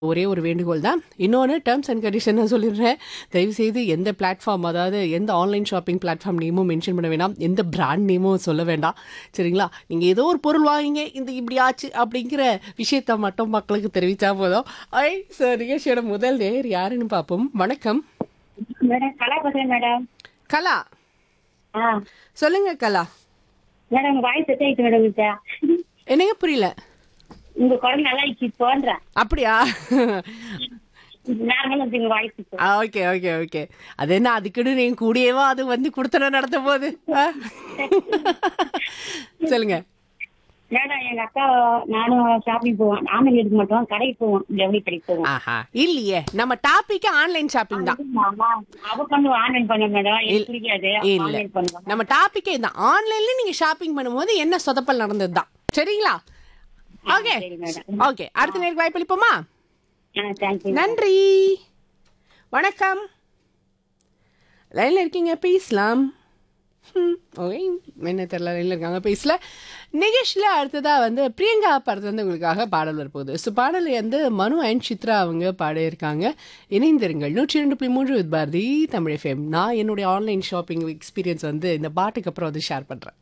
ஒரே ஒரு வேண்டுகோள் தான் இன்னொன்று டேர்ம்ஸ் அண்ட் கண்டிஷன் நான் சொல்லிடுறேன் தயவுசெய்து எந்த பிளாட்ஃபார்ம் அதாவது எந்த ஆன்லைன் ஷாப்பிங் பிளாட்ஃபார்ம் நேமும் மென்ஷன் பண்ண வேண்டாம் எந்த பிராண்ட் நேமும் சொல்ல வேண்டாம் சரிங்களா நீங்கள் ஏதோ ஒரு பொருள் வாங்கிங்க இந்த இப்படி ஆச்சு அப்படிங்கிற விஷயத்த மட்டும் மக்களுக்கு தெரிவித்தா போதும் ஐ சார் நிகழ்ச்சியோட முதல் நேர் யாருன்னு பார்ப்போம் வணக்கம் மேடம் கலா பேசுறேன் மேடம் கலா ஆ சொல்லுங்க கலா மேடம் உங்க வாய்ஸ் செட் ஆயிடுச்சு மேடம் கிட்ட என்னங்க புரியல உங்க குரல் நல்லா இருக்கு தோன்றேன் அப்படியா நார்மலா இருக்கு உங்க வாய்ஸ் இப்போ ஓகே ஓகே ஓகே அது என்ன அதுக்குன்னு நீங்க கூடியவா அது வந்து கொடுத்தன நடத்த போகுது ஆ? சொல்லுங்க மேடம் எங்க அக்கா நானும் ஷாப்பிங் போவோம் ஆன்லைன் எடுக்க மாட்டோம் கடைக்கு போவோம் ஜவுளி கடைக்கு போவோம் ஆஹா இல்லையே நம்ம டாபிக் ஆன்லைன் ஷாப்பிங் தான் ஆமா. அவ பண்ணுவோம் ஆன்லைன் பண்ண மேடம் இல்ல. எனக்கு பிடிக்காது இல்ல ஆன்லைன் பண்ணுவோம் நம்ம டாபிக்கே தான் ஆன்லைன்ல நீங்க ஷாப்பிங் பண்ணும்போது என்ன சொதப்பல் நடந்தது தான் சரிங்களா ஓகே சரி மேடம் ஓகே அடுத்த நேருக்கு வாய்ப்பளிப்போமா ஆ தேங்க்யூ நன்றி வணக்கம் லைன்ல இருக்கீங்க பேசலாம் ம், ஓகே என்ன தெரியல லைன்ல இருக்காங்க பேசல நிகழ்ச்சியில் அடுத்ததாக வந்து பிரியங்கா படத்துல வந்து உங்களுக்காக பாடல் வரப்போகுது ஸோ பாடல் வந்து மனு அண்ட் சித்ரா அவங்க பாடியிருக்காங்க இணைந்திருங்கள் நூற்றி ரெண்டு புள்ளி மூன்று வித் பாரதி தமிழ் எஃப்எம் நான் என்னுடைய ஆன்லைன் ஷாப்பிங் எக்ஸ்பீரியன்ஸ் வந்து இந்த பாட்டுக்கு அப்புறம் வந்து ஷேர் பண்ணுறேன்